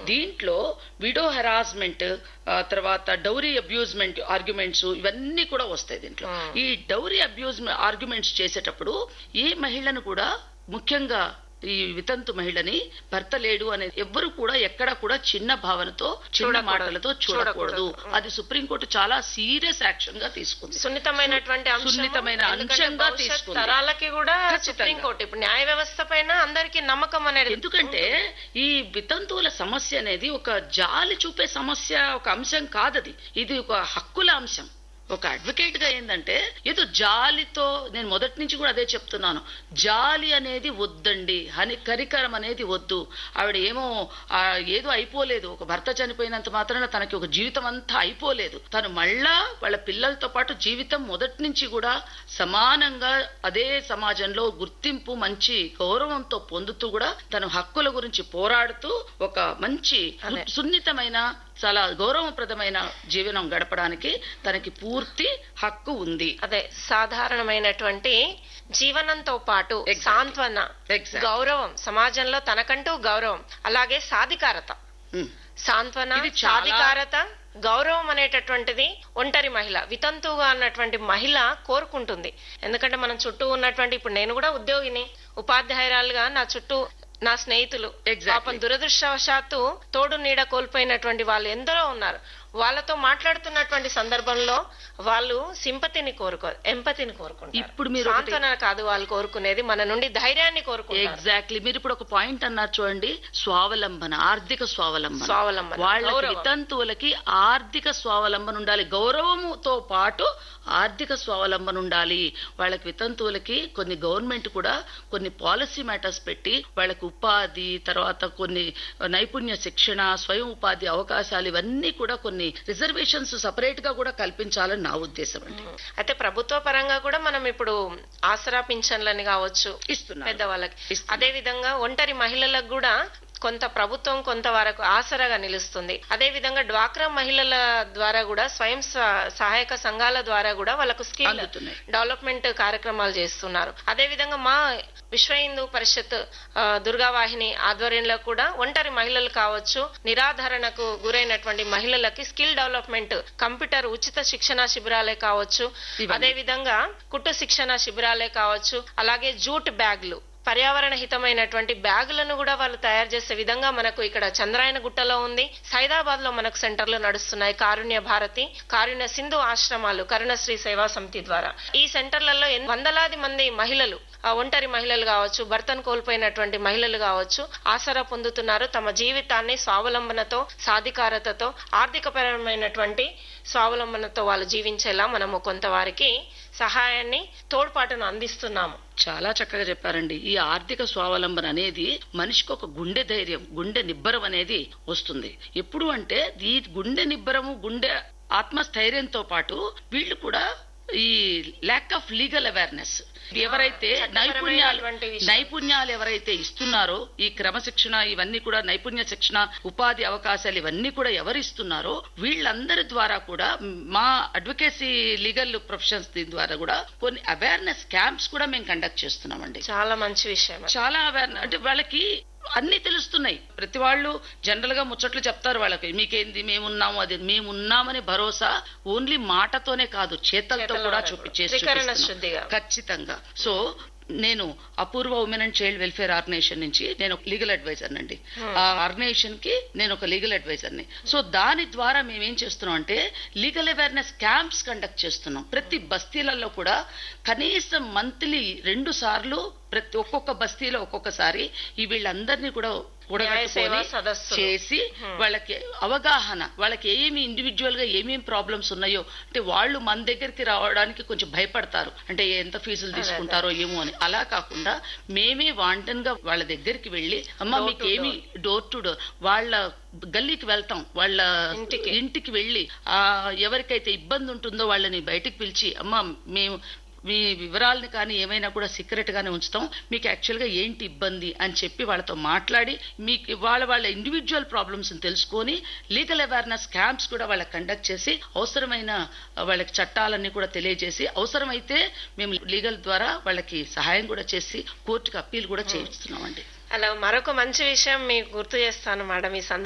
దీంట్లో widow harassment తర్వాత dowry abusement arguments ఇవన్నీ కూడా వస్తాయి దీంట్లో Hmm. ఈ డౌరీ అబ్యూజ్ ఆర్గ్యుమెంట్స్ చేసేటప్పుడు ఏ మహిళను కూడా ముఖ్యంగా ఈ వితంతు మహిళని భర్త లేడు అనేది ఎవ్వరు కూడా ఎక్కడ కూడా చిన్న భావనతో చిన్న చూడకూడదు. మాటలతో చూడకూడదు చూడకూడదు. అది సుప్రీంకోర్టు చాలా సీరియస్ యాక్షన్ గా తీసుకుంది సున్నితమైనటువంటి అంశము. సున్నితమైన ఎందుకంటే అంశంగా భవిష్యత్ తీసుకుంది. తరాలకి కూడా ఖచ్చితంగా. సుప్రీంకోర్టు ఇప్పుడు న్యాయ వ్యవస్థ పైన అందరికి నమ్మకం అనేది ఎందుకంటే ఈ వితంతువుల సమస్య అనేది ఒక జాలి చూపే సమస్య ఒక అంశం కాదది ఇది ఒక హక్కుల అంశం ఒక అడ్వకేట్ గా ఏంటంటే ఏదో జాలితో నేను మొదటి నుంచి కూడా అదే చెప్తున్నాను జాలి అనేది వద్దండి హని కరికరం అనేది వద్దు ఆవిడ ఏమో ఆ, ఏదో అయిపోలేదు ఒక భర్త చనిపోయినంత మాత్రాన తనకి ఒక జీవితం అంతా అయిపోలేదు తను మళ్ళా వాళ్ళ పిల్లలతో పాటు జీవితం మొదటి నుంచి కూడా సమానంగా అదే సమాజంలో గుర్తింపు మంచి గౌరవంతో పొందుతూ కూడా తను హక్కుల గురించి పోరాడుతూ ఒక మంచి అదే. సున్నితమైన చాలా గౌరవప్రదమైన జీవనం గడపడానికి తనకి పూర్తి హక్కు ఉంది అదే సాధారణమైనటువంటి జీవనంతో పాటు Exactly. సాంత్వన Exactly. గౌరవం సమాజంలో తనకంటూ గౌరవం అలాగే సాధికారత ఉమ్. సాంత్వన ఇది చాలా- సాధికారత గౌరవం అనేటటువంటిది ఒంటరి మహిళ వితంతువుగా అన్నటువంటి మహిళ కోరుకుంటుంది ఎందుకంటే మనం చుట్టూ ఉన్నటువంటి ఇప్పుడు నేను కూడా ఉద్యోగిని ఉపాధ్యాయురాలుగా నా చుట్టూ నా స్నేహితులు Exactly. పాపం దురదృష్టవశాత్తు తోడు నీడ కోల్పోయినటువంటి వాళ్ళు ఎందరో ఉన్నారు వాళ్ళతో మాట్లాడుతున్నటువంటి సందర్భంలో వాళ్ళు సింపతిని కోరుకోరు ఎంపతిని కోరుకుంటారు ఇప్పుడు మీరు ఒకటి- సాంత్వన కాదు వాళ్ళు కోరుకునేది మన నుండి ధైర్యాన్ని కోరుకుంటారు ఎగ్జాక్ట్లీ మీరు ఇప్పుడు ఒక పాయింట్ అన్నారు చూడండి స్వావలంబన ఆర్థిక స్వావలంబన స్వావలంబన, వాళ్ళకి గౌరవం. వితంతువులకి ఆర్థిక స్వావలంబన ఉండాలి గౌరవముతో పాటు ఆర్థిక స్వావలంబన ఉండాలి వాళ్ళకి వితంతువులకి కొన్ని గవర్నమెంట్ కూడా కొన్ని పాలసీ మ్యాటర్స్ పెట్టి వాళ్ళకి ఉపాధి తర్వాత కొన్ని నైపుణ్య శిక్షణ స్వయం ఉపాధి అవకాశాలు ఇవన్నీ కూడా కొన్ని రిజర్వేషన్స్ సపరేట్ గా కూడా కల్పించాలని నా ఉద్దేశం అండి అయితే ప్రభుత్వ పరంగా కూడా మనం ఇప్పుడు ఆసరా పింఛన్లని కావచ్చు ఇస్తున్నారు పెద్దవాళ్ళకి ఇస్తున్నారు. అదే విధంగా ఒంటరి మహిళలకు కూడా కొంత ప్రభుత్వం కొంత వరకు ఆసరాగా నిలుస్తుంది అదే విధంగా డ్వాక్రా మహిళల ద్వారా కూడా స్వయం స- సహాయక సంఘాల ద్వారా కూడా వాళ్ళకు స్కిల్ అందుతున్నాయి. డెవలప్మెంట్ కార్యక్రమాలు చేస్తున్నారు అదే విధంగా మా విశ్వ హిందూ పరిషత్ ఆ, దుర్గావాహిని ఆధ్వర్యంలో కూడా ఒంటరి మహిళలు కావచ్చు నిరాధరణకు గురైనటువంటి మహిళలకి స్కిల్ డెవలప్మెంట్ కంప్యూటర్ ఉచిత శిక్షణ శిబిరాలే కావచ్చు ఇవన్నీ. అదే విధంగా కుట్టు శిక్షణ శిబిరాలే కావచ్చు అలాగే జూట్ బ్యాగ్లు పర్యావరణ హితమైనటువంటి బ్యాగులను కూడా వాళ్ళు తయారు చేసే విధంగా మనకు ఇక్కడ చంద్రాయన గుట్టలో ఉంది సైదాబాద్ లో మనకు సెంటర్లు నడుస్తున్నాయి కారుణ్య భారతి కారుణ్య సింధు ఆశ్రమాలు కరుణశ్రీ సేవా సమితి ద్వారా ఈ సెంటర్లలో ఎన్- వందలాది మంది మహిళలు ఆ ఒంటరి మహిళలు కావచ్చు భర్తను కోల్పోయినటువంటి మహిళలు కావచ్చు ఆసరా పొందుతున్నారు తమ జీవితాన్ని స్వావలంబనతో సాధికారతతో ఆర్థికపరమైనటువంటి స్వావలంబనతో వాళ్ళు జీవించేలా మనము కొంత వారికి సహాయాన్ని తోడ్పాటును అందిస్తున్నాము చాలా చక్కగా చెప్పారండి ఈ ఆర్థిక స్వావలంబన అనేది మనిషికి ఒక గుండె ధైర్యం గుండె నిబ్బరం అనేది వస్తుంది ఎప్పుడు అంటే ఈ గుండె నిబ్బరము గుండె ఆత్మస్థైర్యంతో పాటు వీళ్ళు కూడా ఈ ల్యాక్ ఆఫ్ లీగల్ అవేర్నెస్ ఎవరైతే నైపుణ్యాలు చట్టపరమైనటువంటి విషయం. నైపుణ్యాలు ఎవరైతే ఇస్తున్నారో ఈ క్రమశిక్షణ ఇవన్నీ కూడా నైపుణ్య శిక్షణ ఉపాధి అవకాశాలు ఇవన్నీ కూడా ఎవరు ఇస్తున్నారో వీళ్ళందరి ద్వారా కూడా మా అడ్వకేసీ లీగల్ ప్రొఫెషన్స్ దీని ద్వారా కూడా కొన్ని అవేర్నెస్ క్యాంప్స్ కూడా మేము కండక్ట్ చేస్తున్నామండి చాలా మంచి విషయం చాలా అవేర్నెస్ అంటే వాళ్ళకి అన్ని తెలుస్తున్నాయి ప్రతి వాళ్ళు జనరల్ గా ముచ్చట్లు చెప్తారు వాళ్ళకి మీకేంది మేమున్నాము అది మేమున్నామని భరోసా ఓన్లీ మాటతోనే కాదు చేతలతో చేతల కూడా వరకు. చూపి చేసి త్రికరణ చూపిస్తున్నాం. శుద్ధిగా. ఖచ్చితంగా సో నేను Apoorva women and child welfare organisation నుంచి నేను లీగల్ అడ్వైజర్ నండి ఆ ఆర్గనైజేషన్ కి నేను ఒక లీగల్ అడ్వైజర్ ని సో దాని ద్వారా మేము ఏం చేస్తున్నాం అంటే లీగల్ అవేర్నెస్ క్యాంప్స్ కండక్ట్ చేస్తున్నాం ప్రతి బస్తీలలో కూడా కనీసం మంత్లీ రెండు సార్లు ప్రతి ఒక్కొక్క బస్తీలో ఒక్కొక్కసారి ఈ వీళ్ళందరినీ కూడా న్యాయ సేవా కూడగట్టుకొని సదస్సులు. చేసి వాళ్ళకి అవగాహన వాళ్ళకి ఏమి ఇండివిజువల్ గా ఏమేమి ప్రాబ్లమ్స్ ఉన్నాయో అంటే వాళ్ళు మన దగ్గరికి రావడానికి కొంచెం భయపడతారు అంటే ఎంత ఫీజులు తీసుకుంటారో ఏమో అని అలా కాకుండా మేమే వాంటన్ గా వాళ్ళ దగ్గరికి వెళ్ళి అమ్మ Door to మీకు ఏమి డోర్ టు డోర్ వాళ్ళ గల్లీకి వెళ్తాం వాళ్ళ ఇంటికి. ఇంటికి వెళ్ళి ఆ ఎవరికైతే ఇబ్బంది ఉంటుందో వాళ్ళని బయటికి పిలిచి అమ్మ మేము మీ వివరాలని కానీ ఏమైనా కూడా సీక్రెట్ గానే ఉంచుతాం మీకు యాక్చువల్ గా ఏంటి ఇబ్బంది అని చెప్పి వాళ్ళతో మాట్లాడి మీకు వాళ్ళ వాళ్ళ ఇండివిజువల్ ప్రాబ్లమ్స్ తెలుసుకొని లీగల్ అవేర్నెస్ క్యాంప్స్ కూడా వాళ్ళకి కండక్ట్ చేసి అవసరమైన ఆ, వాళ్ళకి చట్టాలన్నీ కూడా తెలియజేసి అవసరమైతే మేము లీగల్ ద్వారా వాళ్ళకి సహాయం కూడా చేసి కోర్టుకి అప్పీల్ కూడా చేయిస్తున్నామండి అలా మరొక మంచి విషయం మీకు గుర్తు చేస్తాను మేడం ఈ సందర్భంగా